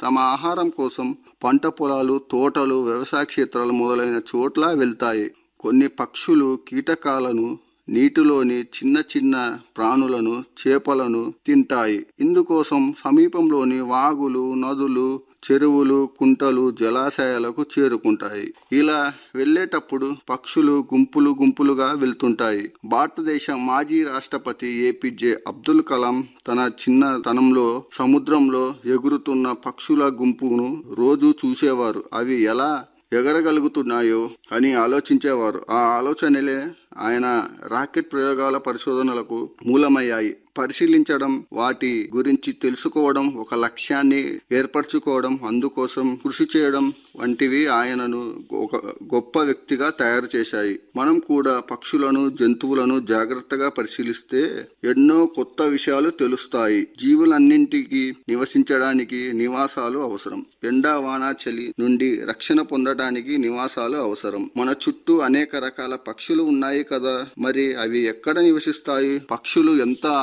తమ ఆహారం కోసం పంట పొలాలు తోటలు వ్యవసాయ క్షేత్రాలు మొదలైన చోట్ల వెళ్తాయి కొన్ని పక్షులు కీటకాలను నీటిలోని చిన్న చిన్న ప్రాణులను చేపలను తింటాయి ఇందుకోసం సమీపంలోని వాగులు నదులు చెరువులు కుంటలు జలాశయాలకు చేరుకుంటాయి ఇలా వెళ్ళేటప్పుడు పక్షులు గుంపులు గుంపులుగా వెళ్తుంటాయి భారతదేశ మాజీ రాష్ట్రపతి ఏపీజే అబ్దుల్ కలాం తన చిన్నతనంలో సముద్రంలో ఎగురుతున్న పక్షుల గుంపును రోజు చూసేవారు అవి ఎలా ఎగరగలుగుతున్నాయో అని ఆలోచించేవారు ఆ ఆలోచనలే ఆయన రాకెట్ ప్రయోగాల పరిశోధనలకు మూలమయ్యాయి పరిశీలించడం వాటి గురించి తెలుసుకోవడం ఒక లక్ష్యాన్ని ఏర్పరచుకోవడం అందుకోసం కృషి చేయడం వంటివి ఆయనను ఒక గొప్ప వ్యక్తిగా తయారు చేశాయి మనం కూడా పక్షులను జంతువులను జాగ్రత్తగా పరిశీలిస్తే ఎన్నో కొత్త విషయాలు తెలుస్తాయి జీవులన్నింటికి నివసించడానికి నివాసాలు అవసరం ఎండా వాన చలి నుండి రక్షణ పొందడానికి నివాసాలు అవసరం మన చుట్టూ అనేక రకాల పక్షులు ఉన్నాయి కదా మరి అవి ఎక్కడ నివసిస్తాయి పక్షులు ఎంత